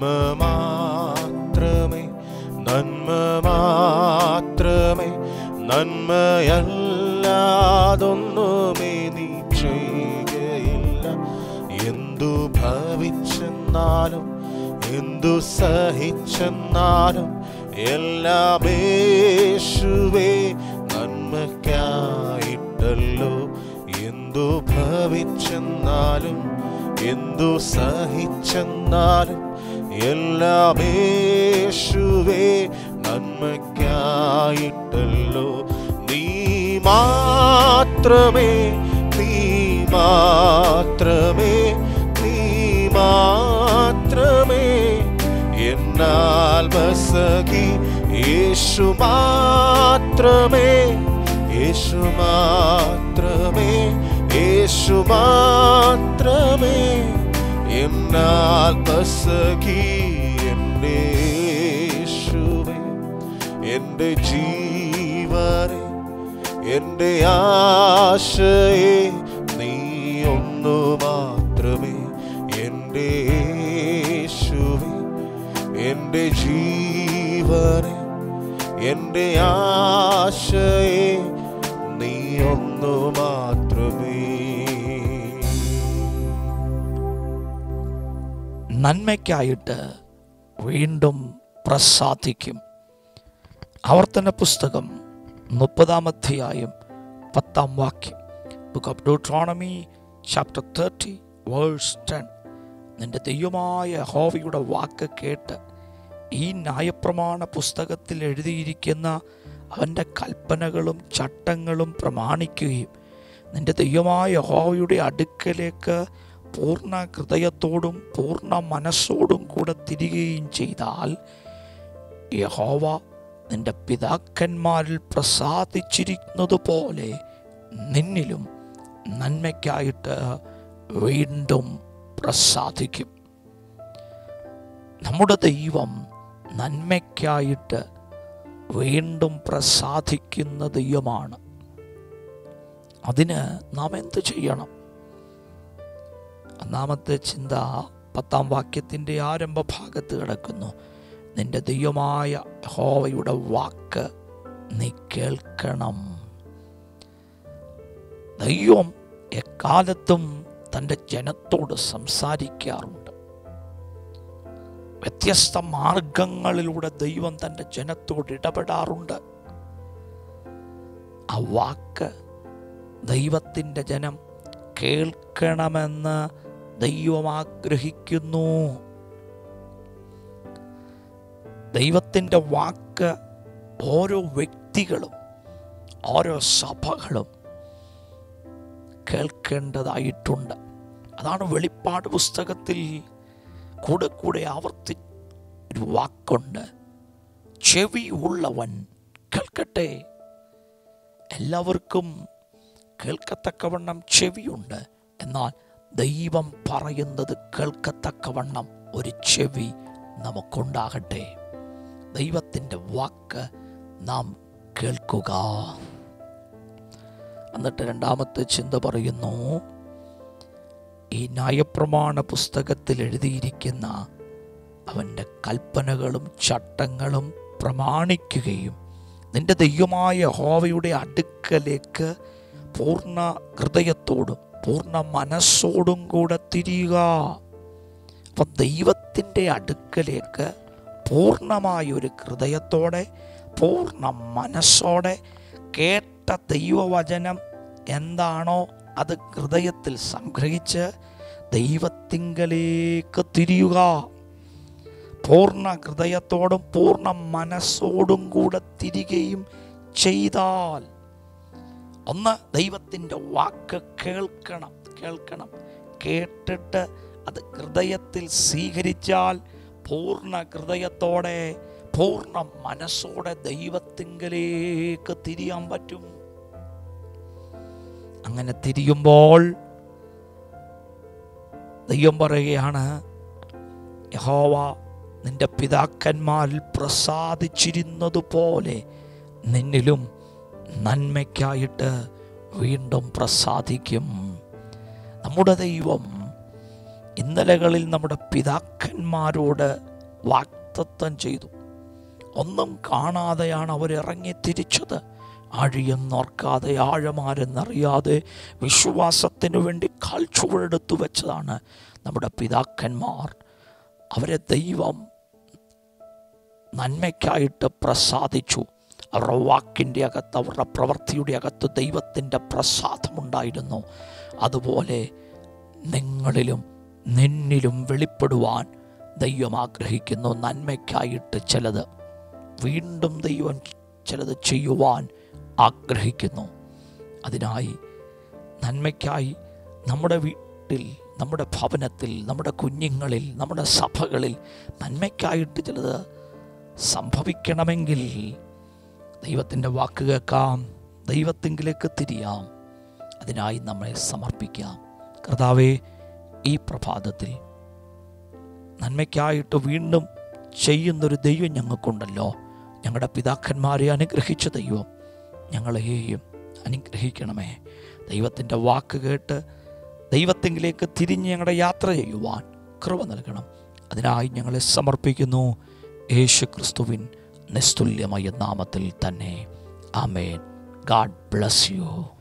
നന്മ മാത്രമേ നന്മ മാത്രമേ നന്മയല്ലാതൊന്നുമേ നീ ചെയ്യുകയില്ല എന്തു ഭവിച്ചെന്നാലും എന്തു സഹിച്ചെന്നാലും എല്ലാം യേശുവേ നന്മയ്ക്കായിട്ടല്ലോ എന്തു ഭവിച്ചെന്നാലും എന്തു സഹിച്ചെന്നാലും എല്ലാം യേശുവേ നന്മയ്ക്കായിട്ടല്ലോ നീ മാത്രമേ നീ മാത്രമേ നീ മാത്രമേ എന്നാൽ ബസകി യേശു മാത്രമേ യേശു മാത്രമേ യേശു മാത്രമേ എന്നാൽ ബസകി എൻ്റെ യേശുവേ എൻ്റെ ജീവനെ എൻ്റെ ആശയെ നീ ഒന്നു മാത്രമേ എൻ്റെ യേശുവേ എൻ്റെ ജീവനെ എൻ്റെ ആശയെ നീ ഒന്നു മാത്രമേ നന്മയ്ക്കായിട്ട് വീണ്ടും പ്രസാദിക്കും ആവർത്തന പുസ്തകം മുപ്പതാം അധ്യായം പത്താം വാക്യം book of Deuteronomy chapter thirty verse ten നിന്റെ ദൈവമായ ഹോവയുടെ വാക്ക് കേട്ട് ഈ ന്യായപ്രമാണ പുസ്തകത്തിൽ എഴുതിയിരിക്കുന്ന അവൻ്റെ കൽപ്പനകളും ചട്ടങ്ങളും പ്രമാണിക്കുകയും നിന്റെ ദൈവമായ ഹോവയുടെ അടുക്കലേക്ക് പൂർണ്ണ ഹൃദയത്തോടും പൂർണ്ണ മനസ്സോടും കൂടെ തിരികുകയും ചെയ്താൽ യഹോവ നിന്റെ പിതാക്കന്മാരിൽ പ്രസാദിച്ചിരിക്കുന്നത് പോലെ നിന്നിലും നന്മയ്ക്കായിട്ട് വീണ്ടും പ്രസാദിക്കും നമ്മുടെ ദൈവം നന്മയ്ക്കായിട്ട് വീണ്ടും പ്രസാദിക്കുന്ന ദൈവമാണ് അതിന് നാം എന്ത് ചെയ്യണം ഒന്നാമത്തെ ചിന്ത പത്താം വാക്യത്തിൻ്റെ ആരംഭ ഭാഗത്ത് കിടക്കുന്നു നിന്റെ ദൈവമായ ഹോവയുടെ വാക്ക് നീ കേൾക്കണം ദൈവം എക്കാലത്തും തൻ്റെ ജനത്തോട് സംസാരിക്കാറുണ്ട് വ്യത്യസ്ത മാർഗങ്ങളിലൂടെ ദൈവം തൻ്റെ ജനത്തോട് ഇടപെടാറുണ്ട് ആ വാക്ക് ദൈവത്തിൻ്റെ ജനം കേൾക്കണമെന്ന് ദൈവം ആഗ്രഹിക്കുന്നു ദൈവത്തിൻ്റെ വാക്ക് ഓരോ വ്യക്തികളും ഓരോ സഭകളും കേൾക്കേണ്ടതായിട്ടുണ്ട് അതാണ് വെളിപ്പാട് പുസ്തകത്തിൽ കൂടെ കൂടെ ആവർത്തി ഒരു വാക്കുണ്ട് ചെവി ഉള്ളവൻ കേൾക്കട്ടെ എല്ലാവർക്കും കേൾക്കത്തക്കവണ്ണം ചെവിയുണ്ട് എന്നാൽ ദൈവം പറയുന്നത് കേൾക്കത്തക്കവണ്ണം ഒരു ചെവി നമുക്കുണ്ടാകട്ടെ ദൈവത്തിൻ്റെ വാക്ക് നാം കേൾക്കുക എന്നിട്ട് രണ്ടാമത്തെ ചിന്ത പറയുന്നു ഈ ന്യായപ്രമാണ പുസ്തകത്തിൽ എഴുതിയിരിക്കുന്ന അവൻ്റെ കൽപ്പനകളും ചട്ടങ്ങളും പ്രമാണിക്കുകയും നിന്റെ ദൈവമായ ഹോവയുടെ അടുക്കലേക്ക് പൂർണ്ണ ഹൃദയത്തോടും പൂർണ്ണ മനസ്സോടും കൂടെ തിരിയുക അപ്പം ദൈവത്തിൻ്റെ അടുക്കലേക്ക് പൂർണ്ണമായ ഒരു ഹൃദയത്തോടെ പൂർണ്ണ മനസ്സോടെ കേട്ട ദൈവവചനം എന്താണോ അത് ഹൃദയത്തിൽ സംഗ്രഹിച്ച് ദൈവത്തിങ്കലേക്ക് തിരിയുക പൂർണ്ണ ഹൃദയത്തോടും പൂർണ്ണ മനസ്സോടും കൂടെ തിരികെയും ചെയ്താൽ ഒന്ന് ദൈവത്തിൻ്റെ വാക്ക് കേൾക്കണം കേൾക്കണം കേട്ടിട്ട് അത് ഹൃദയത്തിൽ സ്വീകരിച്ചാൽ പൂർണ്ണ ഹൃദയത്തോടെ പൂർണ്ണ മനസ്സോടെ ദൈവത്തിങ്കലേക്ക് തിരിയാൻ പറ്റും അങ്ങനെ തിരിയുമ്പോൾ ദൈവം പറയുകയാണ് യഹോവ നിന്റെ പിതാക്കന്മാരിൽ പ്രസാദിച്ചിരുന്നതുപോലെ നിന്നിലും നന്മയ്ക്കായിട്ട് വീണ്ടും പ്രസാദിക്കും നമ്മുടെ ദൈവം ഇന്നലകളിൽ നമ്മുടെ പിതാക്കന്മാരോട് വാക്തത്വം ചെയ്തു ഒന്നും കാണാതെയാണ് അവരിറങ്ങി തിരിച്ചത് ആഴിയെന്നോർക്കാതെ ആഴമാരെന്നറിയാതെ വിശ്വാസത്തിനു വേണ്ടി കാൽ ചുവടെടുത്തു വെച്ചതാണ് നമ്മുടെ പിതാക്കന്മാർ അവരെ ദൈവം നന്മയ്ക്കായിട്ട് പ്രസാദിച്ചു അവരുടെ വാക്കിൻ്റെ അകത്ത് അവരുടെ പ്രവൃത്തിയുടെ അകത്ത് ദൈവത്തിൻ്റെ പ്രസാദമുണ്ടായിരുന്നു അതുപോലെ നിങ്ങളിലും നിന്നിലും വെളിപ്പെടുവാൻ ദൈവം ആഗ്രഹിക്കുന്നു നന്മയ്ക്കായിട്ട് ചിലത് വീണ്ടും ദൈവം ചിലത് ചെയ്യുവാൻ ആഗ്രഹിക്കുന്നു അതിനായി നന്മയ്ക്കായി നമ്മുടെ വീട്ടിൽ നമ്മുടെ ഭവനത്തിൽ നമ്മുടെ കുഞ്ഞുങ്ങളിൽ നമ്മുടെ സഭകളിൽ നന്മയ്ക്കായിട്ട് ചിലത് സംഭവിക്കണമെങ്കിൽ ദൈവത്തിൻ്റെ വാക്ക് കേൾക്കാം ദൈവത്തെങ്കിലേക്ക് തിരിയാം അതിനായി നമ്മളെ സമർപ്പിക്കാം കർത്താവെ ഈ പ്രഭാതത്തിൽ നന്മയ്ക്കായിട്ട് വീണ്ടും ചെയ്യുന്നൊരു ദൈവം ഞങ്ങൾക്കുണ്ടല്ലോ ഞങ്ങളുടെ പിതാക്കന്മാരെ അനുഗ്രഹിച്ച ദൈവം ഞങ്ങളെയും അനുഗ്രഹിക്കണമേ ദൈവത്തിൻ്റെ വാക്ക് കേട്ട് ദൈവത്തെങ്കിലേക്ക് തിരിഞ്ഞ് ഞങ്ങളുടെ യാത്ര ചെയ്യുവാൻ കൃപ നൽകണം അതിനായി ഞങ്ങളെ സമർപ്പിക്കുന്നു യേശു ക്രിസ്തുവിൻ നിസ്തുല്യമായ നാമത്തിൽ തന്നെ ആമേൻ ഗാഡ് ബ്ലസ് യു